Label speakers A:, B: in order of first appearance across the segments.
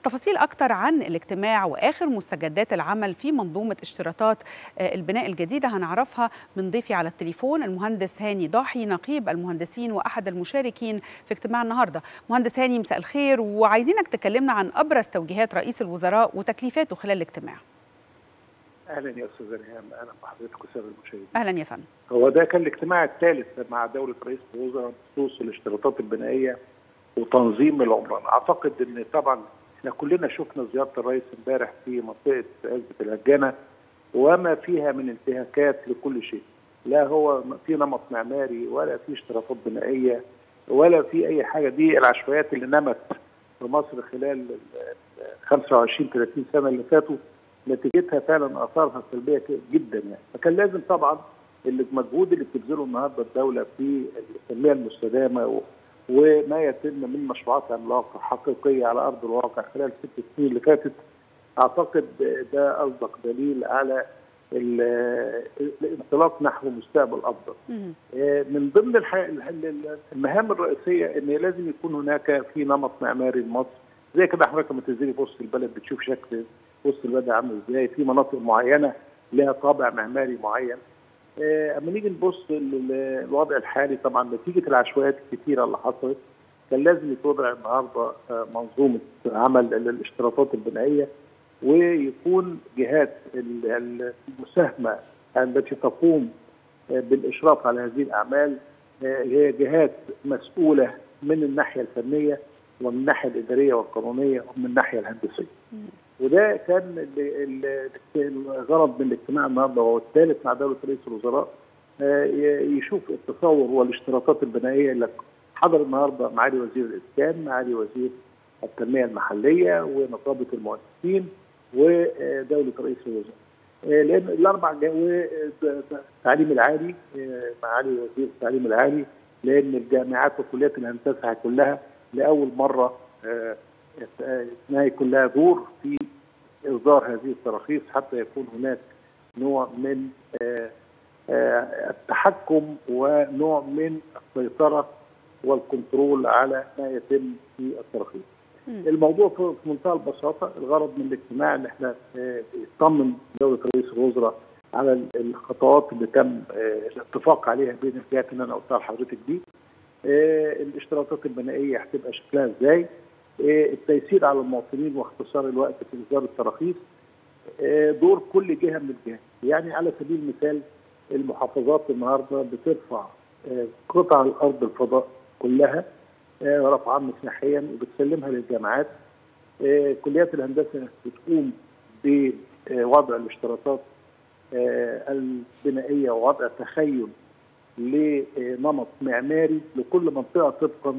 A: تفاصيل أكتر عن الاجتماع وآخر مستجدات العمل في منظومة اشتراطات البناء الجديدة هنعرفها من ضيفي على التليفون المهندس هاني ضاحي نقيب المهندسين وأحد المشاركين في اجتماع النهاردة مهندس هاني مساء الخير وعايزينك تكلمنا عن أبرز توجيهات رئيس الوزراء وتكليفاته خلال الاجتماع
B: اهلا يا استاذ ريهام اهلا بحضرتك والساده المشاهدين
A: اهلا يا فندم
B: هو ده كان الاجتماع الثالث مع دوله رئيس الوزراء بخصوص الاشتراطات البنائيه وتنظيم العمران اعتقد ان طبعا احنا كلنا شفنا زياره الرئيس امبارح في منطقه عزبه الهجانه وما فيها من انتهاكات لكل شيء لا هو في نمط معماري ولا في اشتراطات بنائيه ولا في اي حاجه دي العشوائيات اللي نمت في مصر خلال 25 30 سنه اللي فاتوا نتيجتها فعلا اثارها سلبيه جدا يعني فكان لازم طبعا المجهود اللي بتبذله النهارده الدوله في التنميه المستدامه وما يتم من مشروعات عملاقه حقيقيه على ارض الواقع خلال ست سنين اللي فاتت اعتقد ده اصدق دليل على الانطلاق نحو مستقبل افضل. من ضمن المهام الرئيسيه ان لازم يكون هناك في نمط معماري لمصر زي كده حضرتك لما تنزلي في وسط البلد بتشوف شكل وسط البلد عامل ازاي في مناطق معينه لها طابع معماري معين اما نيجي نبص للوضع الحالي طبعا نتيجه العشوائيات الكثيره اللي حصلت كان لازم يتوضع النهارده منظومه عمل الاشتراطات البنائيه ويكون جهات المساهمه التي تقوم بالاشراف على هذه الاعمال هي جهات مسؤوله من الناحيه الفنيه ومن الناحيه الاداريه والقانونيه ومن الناحيه الهندسيه. وده كان الغرض من الاجتماع النهارده وهو الثالث مع دوله رئيس الوزراء يشوف التصور والاشتراطات البنائيه اللي حضر النهارده معالي وزير الاسكان، معالي وزير التنميه المحليه ونقابه المؤسسين ودوله رئيس الوزراء. لان الاربع التعليم العالي معالي وزير التعليم العالي لان الجامعات وكليات الهندسه كلها لاول مره انها يكون لها دور في اصدار هذه التراخيص حتى يكون هناك نوع من التحكم ونوع من السيطره والكنترول على ما يتم في التراخيص. الموضوع في منتهى البساطه الغرض من الاجتماع ان احنا يطمن دوله رئيس الوزراء على الخطوات اللي تم الاتفاق عليها بين الجهات اللي انا قلتها لحضرتك دي. الاشتراطات البنائيه هتبقى شكلها ازاي؟ التيسير على المواطنين واختصار الوقت في اصدار التراخيص دور كل جهه من الجهات يعني على سبيل المثال المحافظات النهارده بترفع قطع الارض الفضاء كلها رفعها مساحيا وبتسلمها للجامعات كليات الهندسه بتقوم بوضع الاشتراطات البنائيه ووضع تخيل لنمط معماري لكل منطقه طبقا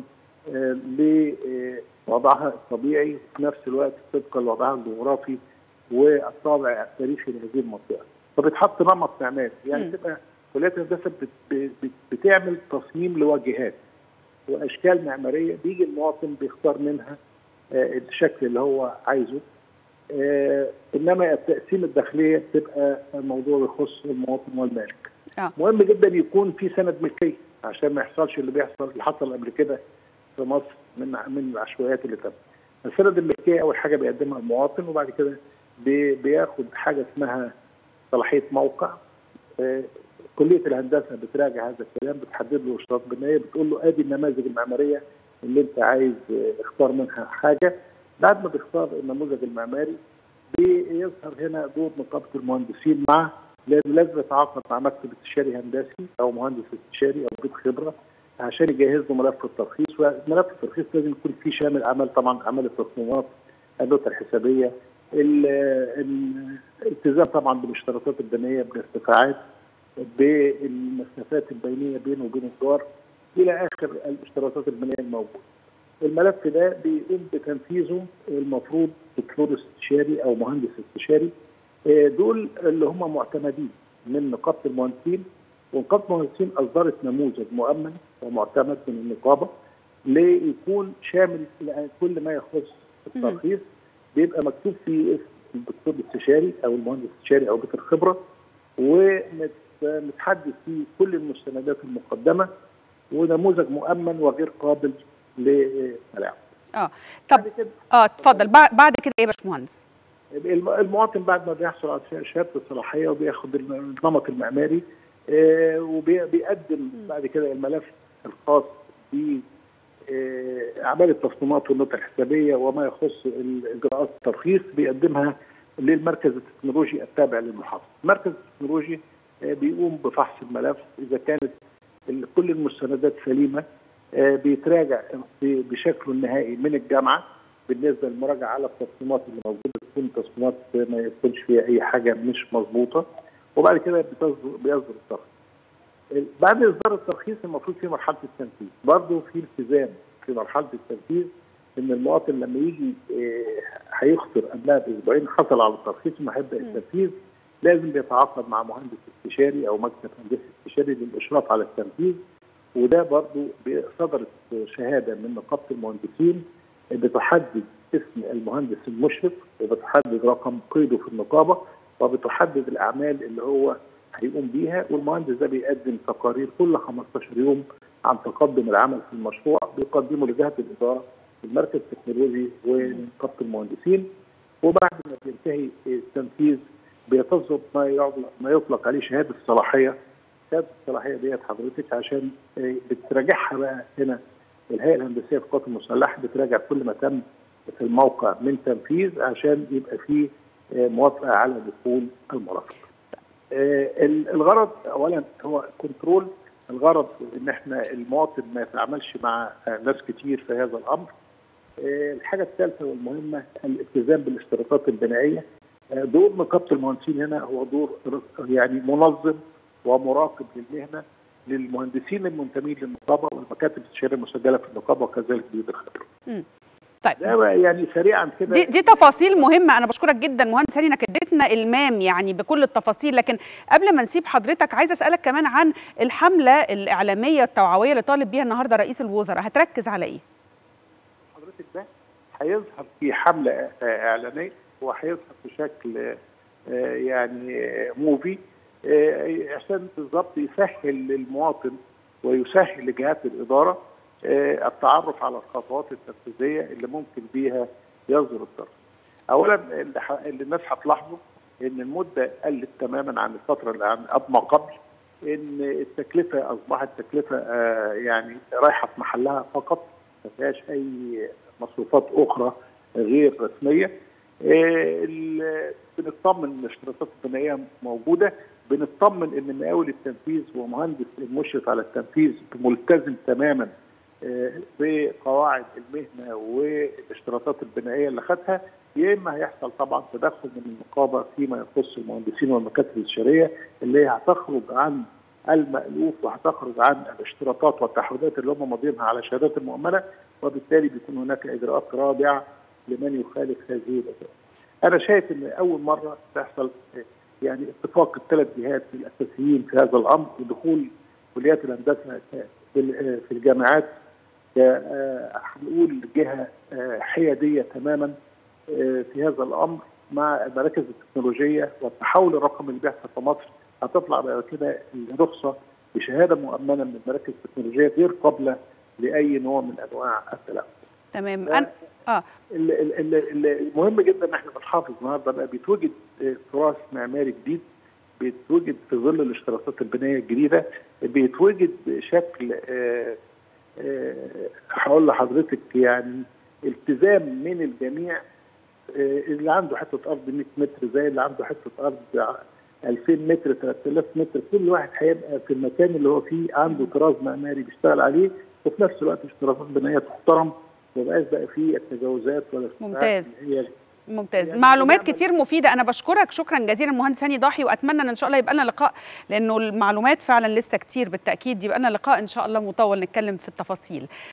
B: لوضعها الطبيعي وفي نفس الوقت طبقا لوضعها الجغرافي والطابع التاريخي لهذه المنطقه. فبتحط نمط معماري يعني تبقى كليات الهندسه بتعمل تصميم لواجهات واشكال معماريه بيجي المواطن بيختار منها الشكل اللي هو عايزه انما التقسيم الداخليه بتبقى الموضوع يخص المواطن والمالك. آه. مهم جدا يكون في سند ملكيه عشان ما يحصلش اللي بيحصل اللي حصل قبل كده في مصر من من العشوائيات اللي تمت. السند الملكيه اول حاجه بيقدمها المواطن وبعد كده بي بياخد حاجه اسمها صلاحيه موقع آه كليه الهندسه بتراجع هذا الكلام بتحدد له اشتراط بنائيه بتقول له ادي النماذج المعماريه اللي انت عايز اختار منها حاجه بعد ما بيختار النموذج المعماري بيظهر هنا دور نقابه المهندسين مع لانه لازم يتعاقد مع مكتب استشاري هندسي او مهندس استشاري او بيت خبره عشان يجهز له ملف الترخيص وملف الترخيص لازم يكون فيه شامل عمل طبعا عمل التصميمات النوتة الحسابيه الالتزام طبعا بالاشتراطات البنائيه بالارتفاعات بالمسافات البينيه بينه وبين الجار الى اخر الاشتراطات البنائيه الموجوده. الملف ده بيقوم بتنفيذه المفروض دكتور استشاري او مهندس استشاري دول اللي هم معتمدين من نقابه المهندسين ونقابه المهندسين اصدرت نموذج مؤمن ومعتمد من النقابه ليكون شامل كل ما يخص الترخيص بيبقى مكتوب فيه اسم الدكتور الاستشاري او المهندس الاستشاري او بيت الخبره ومتحدد فيه كل المستندات المقدمه ونموذج مؤمن وغير قابل للتلاعب.
A: اه طب اه اتفضل بعد كده ايه يا باشمهندس؟
B: المواطن بعد ما بيحصل على شهاده الصلاحيه وبياخد النمط المعماري آه وبيقدم بعد كده الملف الخاص ب اعمال التصميمات والنقطه الحسابيه وما يخص اجراءات الترخيص بيقدمها للمركز التكنولوجي التابع للمحافظه. المركز التكنولوجي بيقوم بفحص الملف اذا كانت كل المستندات سليمه بيتراجع بشكله النهائي من الجامعه بالنسبه للمراجعه على التصميمات اللي موجوده تكون تصميمات ما يكونش فيها اي حاجه مش مظبوطه وبعد كده بيصدر الترخيص. بعد اصدار الترخيص المفروض في مرحله التنفيذ، برضه في التزام في مرحله التنفيذ ان المواطن لما يجي هيخطر قبلها باسبوعين حصل على الترخيص وما هيبدا التنفيذ لازم بيتعاقد مع مهندس استشاري او مكتب هندسي استشاري للاشراف على التنفيذ وده برضه صدرت شهاده من نقابه المهندسين بتحدد اسم المهندس المشرف وبتحدد رقم قيده في النقابه وبتحدد الاعمال اللي هو هيقوم بيها والمهندس ده بيقدم تقارير كل 15 يوم عن تقدم العمل في المشروع بيقدمه لجهه الاداره المركز التكنولوجي ونقابه المهندسين وبعد ما بينتهي التنفيذ بيتصدر ما ما يطلق عليه شهاده الصلاحيه شهاده الصلاحيه ديت حضرتك عشان بتراجعها بقى هنا الهيئه الهندسيه في القوات المسلحه بتراجع كل ما تم في الموقع من تنفيذ عشان يبقى فيه موافقه على دخول المرافق. الغرض اولا هو كنترول الغرض ان احنا المواطن ما يتعاملش مع ناس كتير في هذا الامر. الحاجه الثالثه والمهمه الالتزام بالاشتراطات البنائيه. دور نقابه المهندسين هنا هو دور يعني منظم ومراقب للمهنه للمهندسين المنتمين للنقابه والمكاتب الاستشاريه المسجله في النقابه وكذلك بيد الخبره.
A: طيب
B: ده يعني سريعا كده
A: دي, دي تفاصيل مهمه انا بشكرك جدا مهندس هاني انك اديتنا المام يعني بكل التفاصيل لكن قبل ما نسيب حضرتك عايزه اسالك كمان عن الحمله الاعلاميه التوعويه اللي طالب بيها النهارده رئيس الوزراء هتركز على ايه؟
B: حضرتك ده هيظهر في حمله اعلانيه وهيظهر بشكل يعني موفي عشان بالظبط يسهل للمواطن ويسهل لجهات الاداره التعرف على الخطوات التنفيذيه اللي ممكن بيها يصدر الضرر. اولا اللي الناس هتلاحظه ان المده قلت تماما عن الفتره اللي عن ما قبل ان التكلفه اصبحت تكلفه يعني رايحه في محلها فقط ما فيهاش اي مصروفات اخرى غير رسميه. بنطمن ان الاشتراطات البنائيه موجوده بنطمن ان مقاول التنفيذ ومهندس المشرف على التنفيذ ملتزم تماما بقواعد المهنه والاشتراطات البنائيه اللي خدها يا اما هيحصل طبعا تدخل من النقابه فيما يخص المهندسين والمكاتب الاستشاريه اللي هي هتخرج عن المألوف وهتخرج عن الاشتراطات والتعهدات اللي هم ماضيينها على الشهادات المؤمنه وبالتالي بيكون هناك اجراءات رادعه لمن يخالف هذه الاجراءات. انا شايف ان اول مره تحصل يعني اتفاق الثلاث جهات الاساسيين في هذا الامر ودخول كليات الهندسه في الجامعات هنقول جهه حياديه تماما في هذا الامر مع المراكز التكنولوجيه والتحول الرقمي اللي بيحصل في مصر هتطلع بعد كده الرخصه بشهاده مؤمنه من المراكز التكنولوجيه غير قابله لاي نوع من انواع التلاعب.
A: تمام أنا
B: اه المهم جدا ان احنا بنحافظ النهارده بقى بيتوجد تراث معماري جديد بيتوجد في ظل الاشتراطات البنائيه الجديده بيتوجد بشكل آه هقول لحضرتك يعني التزام من الجميع اللي عنده حته ارض 100 متر زي اللي عنده حته ارض 2000 متر 3000 متر كل واحد هيبقى في المكان اللي هو فيه عنده طراز معماري بيشتغل عليه وفي نفس الوقت اشتراطات بنائيه تحترم ما يبقاش بقى فيه التجاوزات ولا
A: ممتاز ممتاز يعني معلومات كتير مفيده انا بشكرك شكرا جزيلا المهندس هاني ضاحي واتمنى ان ان شاء الله يبقى لنا لقاء لانه المعلومات فعلا لسه كتير بالتاكيد يبقى لنا لقاء ان شاء الله مطول نتكلم في التفاصيل